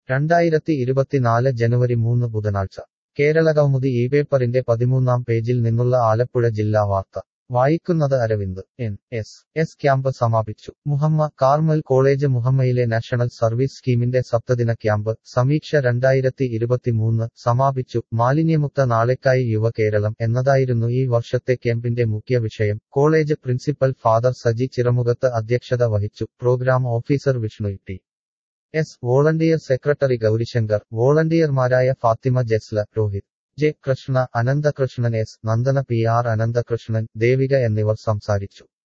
രണ്ടായിരത്തി ഇരുപത്തിനാല് ജനുവരി മൂന്ന് ബുധനാഴ്ച കേരളകൗമുദി ഈ പേപ്പറിന്റെ പതിമൂന്നാം പേജിൽ നിന്നുള്ള ആലപ്പുഴ ജില്ലാ വാർത്ത വായിക്കുന്നത് Aravind N S S camp സമാപിച്ചു മുഹമ്മ കാർമൽ കോളേജ് മുഹമ്മയിലെ നാഷണൽ സർവീസ് സ്കീമിന്റെ സപ്തദിന ക്യാമ്പ് സമീക്ഷ രണ്ടായിരത്തി ഇരുപത്തിമൂന്ന് സമാപിച്ചു മാലിന്യമുക്ത നാളെക്കായി യുവ കേരളം എന്നതായിരുന്നു ഈ വർഷത്തെ ക്യാമ്പിന്റെ മുഖ്യ വിഷയം college principal father Saji Chiramukhath അധ്യക്ഷത വഹിച്ചു programme officer Vishnu T S volunteer secretary Gaurishankar വോളണ്ടിയർമാരായ Fathima Jasla Rohith J Krishna Ananthakrishnan S Nandana P R Ananthakrishnan Devika എന്നിവർ സംസാരിച്ചു